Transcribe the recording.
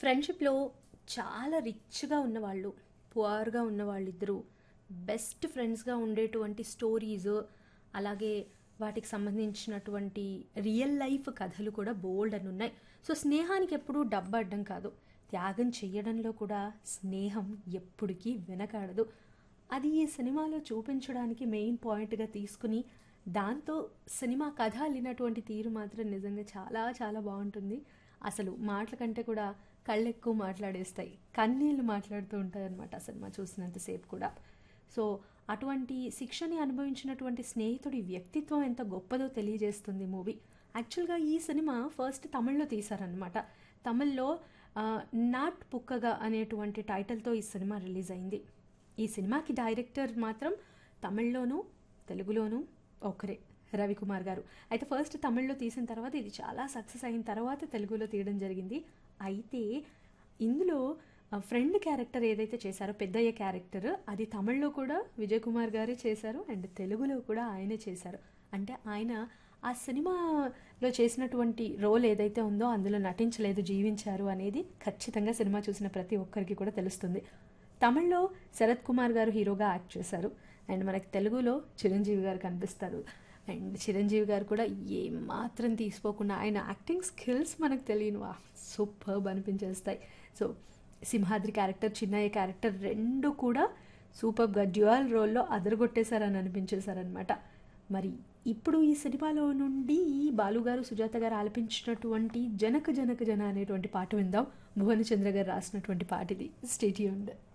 ఫ్రెండ్షిప్‌లో చాలా రిచ్‌గా ఉన్నవాళ్ళు, పువర్‌గా ఉన్న వాళ్ళిద్దరూ బెస్ట్ ఫ్రెండ్స్‌గా ఉండేటువంటి స్టోరీస్, అలాగే వాటికి సంబంధించినటువంటి రియల్ లైఫ్ కథలు కూడా బోలెడన్నున్నాయి. సో, స్నేహానికి ఎప్పుడూ డబ్బు అడ్డం కాదు. త్యాగం చెయ్యడంలో కూడా స్నేహం ఎప్పటికీ వెనకాడదు. అది ఈ సినిమాలో చూపించడానికి మెయిన్ పాయింట్‌గా తీసుకొని, దాంతో సినిమా కథ అల్లినటువంటి తీరు మాత్రం నిజంగా చాలా చాలా బావుంటుంది. అసలు మాటల కంటే కూడా కళ్ళెక్కువ మాట్లాడేస్తాయి. కన్నీళ్లు మాట్లాడుతూ ఉంటాయన్నమాట ఆ సినిమా చూసినంత సేపు కూడా. సో, అటువంటి శిక్షని అనుభవించినటువంటి స్నేహితుడి వ్యక్తిత్వం ఎంత గొప్పదో తెలియజేస్తుంది మూవీ. యాక్చువల్‌గా ఈ సినిమా ఫస్ట్ తమిళ్లో తీశారనమాట. తమిళ్లో ఆహ్, 'నాట్ పుక్కగ' అనేటువంటి టైటిల్‌తో ఈ సినిమా రిలీజ్ అయింది. ఈ సినిమాకి డైరెక్టర్ మాత్రం తమిళ్‌లోనూ, తెలుగులోనూ ఒకరే రవికుమార్ గారు. అయితే ఫస్ట్ తమిళ్లో తీసిన తర్వాత ఇది చాలా సక్సెస్ అయిన తర్వాత తెలుగులో తీయడం జరిగింది. అయితే ఇందులో ఆహ్, ఫ్రెండ్ క్యారెక్టర్ ఏదైతే చేశారో పెద్దయ్య క్యారెక్టర్ అది తమిళ్లో కూడా విజయ్ కుమార్ గారే చేశారు. అండ్ తెలుగులో కూడా ఆయనే చేశారు. అంటే ఆయన ఆ సినిమాలో చేసినటువంటి రోల్ ఏదైతే ఉందో అందులో నటించలేదు, జీవించారు అనేది ఖచ్చితంగా సినిమా చూసిన ప్రతి ఒక్కరికి కూడా తెలుస్తుంది. తమిళ్లో శరత్ కుమార్ గారు హీరోగా యాక్ట్ చేశారు. అండ్ మనకి తెలుగులో చిరంజీవి గారు కనిపిస్తారు. అండ్ చిరంజీవి గారు కూడా ఏమాత్రం తీసిపోకుండా ఆయన యాక్టింగ్ స్కిల్స్ మనకు తెలియనివా సూపర్బ్ అనిపించేస్తాయి. So, Simhadri character, Chinnayya character 2 కూడా సూపర్బ్‌గా డ్యూయల్ రోల్‌లో అదరగొట్టేశారని అనిపించేశారనమాట. మరి ఇప్పుడు ఈ సినిమాలో నుండి బాలుగారు, సుజాత గారు ఆలపించినటువంటి 'జనక జనక జన' అనేటువంటి పాట విందాం. భువనచంద్ర గారు రాసినటువంటి పాట ఇది. Stay tuned.